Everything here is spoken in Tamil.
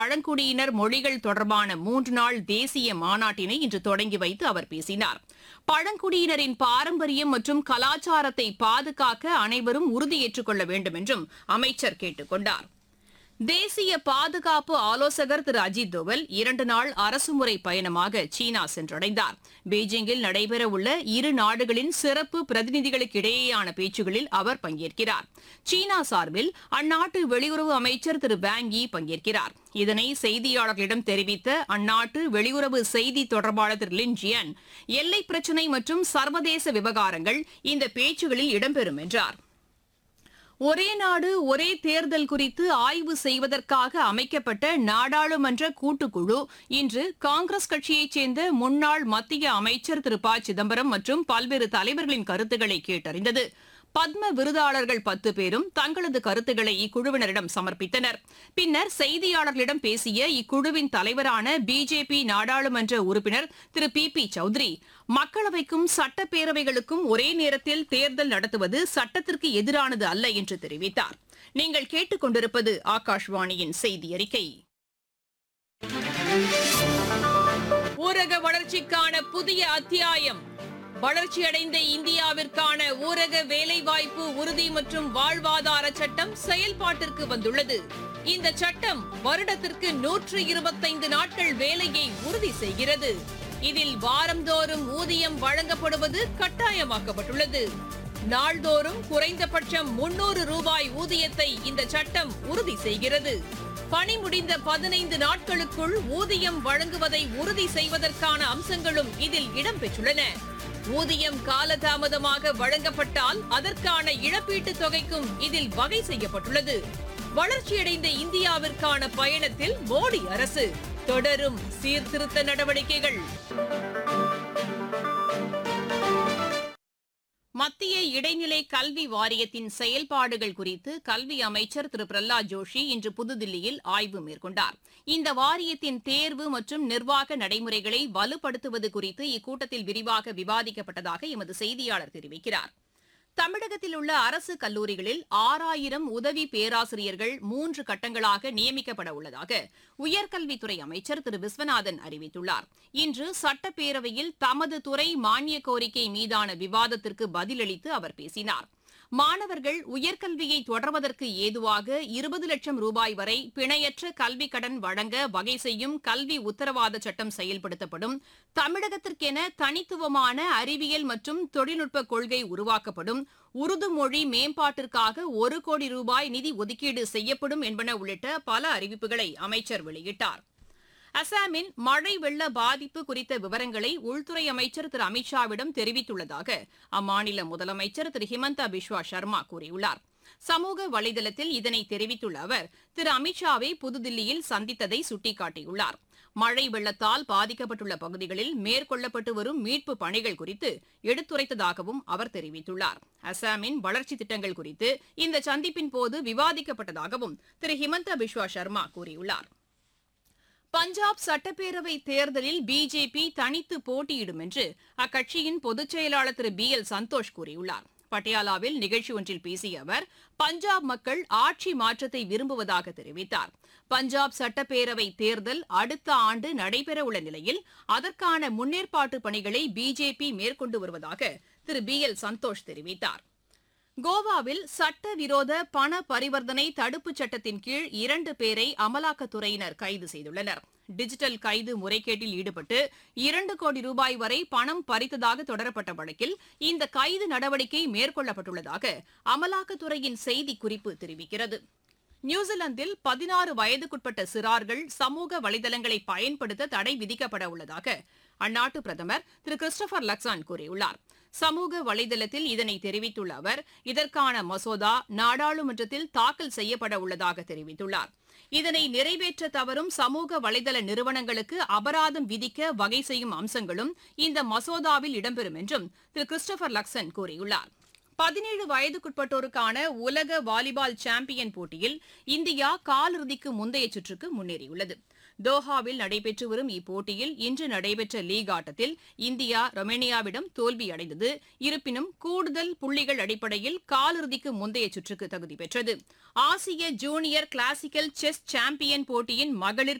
பழங்குடியினர் மொழிகள் தொடர்பான மூன்று நாள் தேசிய மாநாட்டினை இன்று தொடங்கி வைத்து அவர் பேசினார் பழங்குடியினரின் பாரம்பரியம் மற்றும் கலாச்சாரத்தை பாதுகாக்க அனைவரும் உறுதியேற்றுக் கொள்ள வேண்டும் என்றும் அமைச்சர் கேட்டுக் கொண்டார் தேசிய பாதுகாப்பு ஆலோசகர் திரு அஜித் தோவல் இரண்டு நாள் அரசுமுறை பயணமாக சீனா சென்றடைந்தார் பீஜிங்கில் நடைபெறவுள்ள இரு நாடுகளின் சிறப்பு பிரதிநிதிகளுக்கு இடையேயான பேச்சுகளில் அவர் பங்கேற்கிறார் சீனா சார்பில் அந்நாட்டு வெளியுறவு அமைச்சர் திரு வேங் யி பங்கேற்கிறார் இதனை செய்தியாளர்களிடம் தெரிவித்த அந்நாட்டு வெளியுறவு செய்தி தொடர்பாளர் திரு லின் ஜியன் எல்லை பிரச்சினை மற்றும் சர்வதேச விவகாரங்கள் இந்த பேச்சுகளில் இடம்பெறும் என்றார் ஒரே நாடு ஒரே தேர்தல் குறித்து ஆய்வு செய்வதற்காக அமைக்கப்பட்ட நாடாளுமன்ற கூட்டுக்குழு இன்று காங்கிரஸ் கட்சியைச் சேர்ந்த முன்னாள் மத்திய அமைச்சர் திரு ப சிதம்பரம் மற்றும் பல்வேறு தலைவர்களின் கருத்துக்களை கேட்டறிந்தது பத்ம விருதாளர்கள் பத்து பேரும் தங்களது கருத்துக்களை இக்குழுவினரிடம் சமர்ப்பித்தனர் பின்னர் செய்தியாளர்களிடம் பேசிய இக்குழுவின் தலைவரான பிஜேபி நாடாளுமன்ற உறுப்பினர் திரு பி பி சௌத்ரி மக்களவைக்கும் சட்டப்பேரவைகளுக்கும் ஒரே நேரத்தில் தேர்தல் நடத்துவது சட்டத்திற்கு எதிரானது அல்ல என்று தெரிவித்தார் நீங்கள் கேட்டுக்கொண்டிருப்பது ஆகாஷ்வாணியின் செய்தி அறிக்கை ஊரக வளர்ச்சிக்கான புதிய அத்தியாயம் வளர்ச்சியடைந்த இந்தியாவிற்கான ஊரக வேலைவாய்ப்பு உறுதி மற்றும் வாழ்வாதார சட்டம் செயல்பாட்டிற்கு வந்துள்ளது இந்த சட்டம் வருடத்திற்கு நூற்று இருபத்தைந்து நாட்கள் வேலையை உறுதி செய்கிறது இதில் வாரந்தோறும் ஊதியம் வழங்கப்படுவது கட்டாயமாக்கப்பட்டுள்ளது நாள்தோறும் குறைந்தபட்சம் முன்னூறு ரூபாய் ஊதியத்தை இந்த சட்டம் உறுதி செய்கிறது பணி முடிந்த பதினைந்து நாட்களுக்குள் ஊதியம் வழங்குவதை உறுதி செய்வதற்கான அம்சங்களும் இதில் இடம்பெற்றுள்ளன ஊதியம் காலதாமதமாக வழங்கப்பட்டால் அதற்கான இழப்பீட்டுத் தொகைக்கும் இதில் வகை செய்யப்பட்டுள்ளது வளர்ச்சியடைந்த இந்தியாவிற்கான பயணத்தில் மோடி அரசு தொடரும் சீர்திருத்த நடவடிக்கைகள் மத்திய இடைநிலை கல்வி வாரியத்தின் செயல்பாடுகள் குறித்து கல்வி அமைச்சர் திரு பிரஹ்லாத் ஜோஷி இன்று புதுதில்லியில் ஆய்வு மேற்கொண்டார் இந்த வாரியத்தின் தேர்வு மற்றும் நிர்வாக நடைமுறைகளை வலுப்படுத்துவது குறித்து இக்கூட்டத்தில் விரிவாக விவாதிக்கப்பட்டதாக எமது செய்தியாளர் தெரிவிக்கிறார் தமிழகத்தில் உள்ள அரசு கல்லூரிகளில் ஆறாயிரம் உதவி பேராசிரியர்கள் மூன்று கட்டங்களாக நியமிக்கப்பட உள்ளதாக உயர்கல்வித்துறை அமைச்சர் திரு விஸ்வநாதன் அறிவித்துள்ளார் இன்று சட்டப்பேரவையில் தமது துறை மானிய கோரிக்கை மீதான விவாதத்திற்கு பதிலளித்து அவர் பேசினார் மாணவர்கள் உயர்கல்வியை தொடர்வதற்கு ஏதுவாக இருபது லட்சம் ரூபாய் வரை பிணையற்ற கல்விக் கடன் வழங்க வகை செய்யும் கல்வி உத்தரவாத சட்டம் செயல்படுத்தப்படும் தமிழகத்திற்கென தனித்துவமான அறிவியல் மற்றும் தொழில்நுட்ப கொள்கை உருவாக்கப்படும் உருது மொழி மேம்பாட்டிற்காக ஒரு கோடி ரூபாய் நிதி ஒதுக்கீடு செய்யப்படும் என்பன உள்ளிட்ட பல அறிவிப்புகளை அமைச்சர் வெளியிட்டார் அசாமின் மழை வெள்ள பாதிப்பு குறித்த விவரங்களை உள்துறை அமைச்சர் திரு அமித்ஷாவிடம் தெரிவித்துள்ளதாக அம்மாநில முதலமைச்சர் திரு ஹிமந்தா பிஸ்வா சர்மா கூறியுள்ளார் சமூக வலைதளத்தில் இதனை தெரிவித்துள்ள அவர் திரு அமித்ஷாவை புதுதில்லியில் சந்தித்ததை சுட்டிக்காட்டியுள்ளார் மழை வெள்ளத்தால் பாதிக்கப்பட்டுள்ள பகுதிகளில் மேற்கொள்ளப்பட்டு வரும் மீட்பு பணிகள் குறித்து எடுத்துரைத்ததாகவும் அவர் தெரிவித்துள்ளார் அசாமின் வளர்ச்சி திட்டங்கள் குறித்து இந்த சந்திப்பின் போது விவாதிக்கப்பட்டதாகவும் திரு ஹிமந்தா பிஸ்வா சர்மா கூறியுள்ளார் பஞ்சாப் சட்டப்பேரவை தேர்தலில் பிஜேபி தனித்து போட்டியிடும் என்று அக்கட்சியின் பொதுச் செயலாளர் திரு பி எல் சந்தோஷ் கூறியுள்ளார் பட்டியாலாவில் நிகழ்ச்சி ஒன்றில் பேசிய அவர் பஞ்சாப் மக்கள் ஆட்சி மாற்றத்தை விரும்புவதாக தெரிவித்தார் பஞ்சாப் சட்டப்பேரவை தேர்தல் அடுத்த ஆண்டு நடைபெறவுள்ள நிலையில் அதற்கான முன்னேற்பாட்டு பணிகளை பிஜேபி மேற்கொண்டு வருவதாக திரு பி எல் சந்தோஷ் தெரிவித்தார் கோவாவில் சட்டவிரோத பண பரிவர்த்தனை தடுப்புச் சட்டத்தின் கீழ் இரண்டு பேரை அமலாக்கத்துறையினர் கைது செய்துள்ளனர் டிஜிட்டல் கைது முறைகேட்டில் ஈடுபட்டு இரண்டு கோடி ரூபாய் வரை பணம் பறித்ததாக தொடரப்பட்ட வழக்கில் இந்த கைது நடவடிக்கை மேற்கொள்ளப்பட்டுள்ளதாக அமலாக்கத்துறையின் செய்திக்குறிப்பு தெரிவிக்கிறது நியூசிலாந்தில் பதினாறு வயதுக்குட்பட்ட சிறார்கள் சமூக வலைதளங்களை பயன்படுத்த தடை விதிக்கப்பட உள்ளதாக அந்நாட்டு பிரதமர் திரு கிறிஸ்டபர் லக்சான் கூறியுள்ளார் சமூக வலைதளத்தில் இதனை தெரிவித்துள்ள அவர் இதற்கான மசோதா நாடாளுமன்றத்தில் தாக்கல் செய்யப்பட உள்ளதாக தெரிவித்துள்ளார் இதனை நிறைவேற்ற தவறும் சமூக வலைதள நிறுவனங்களுக்கு அபராதம் விதிக்க வகை செய்யும் அம்சங்களும் இந்த மசோதாவில் இடம்பெறும் என்றும் திரு கிறிஸ்டபர் லக்சன் கூறியுள்ளார் பதினேழு வயதுக்குட்பட்டோருக்கான உலக வாலிபால் சாம்பியன் போட்டியில் இந்தியா காலிறுதிக்கு முந்தைய சுற்றுக்கு முன்னேறியுள்ளது தோஹாவில் நடைபெற்று வரும் இப்போட்டியில் இன்று நடைபெற்ற லீக் ஆட்டத்தில் இந்தியா ரொமேனியாவிடம் தோல்வியடைந்தது இருப்பினும் கூடுதல் புள்ளிகள் அடிப்படையில் காலிறுதிக்கு முந்தைய சுற்றுக்கு தகுதி பெற்றது ஆசிய ஜூனியர் கிளாசிக்கல் செஸ் சாம்பியன் போட்டியின் மகளிர்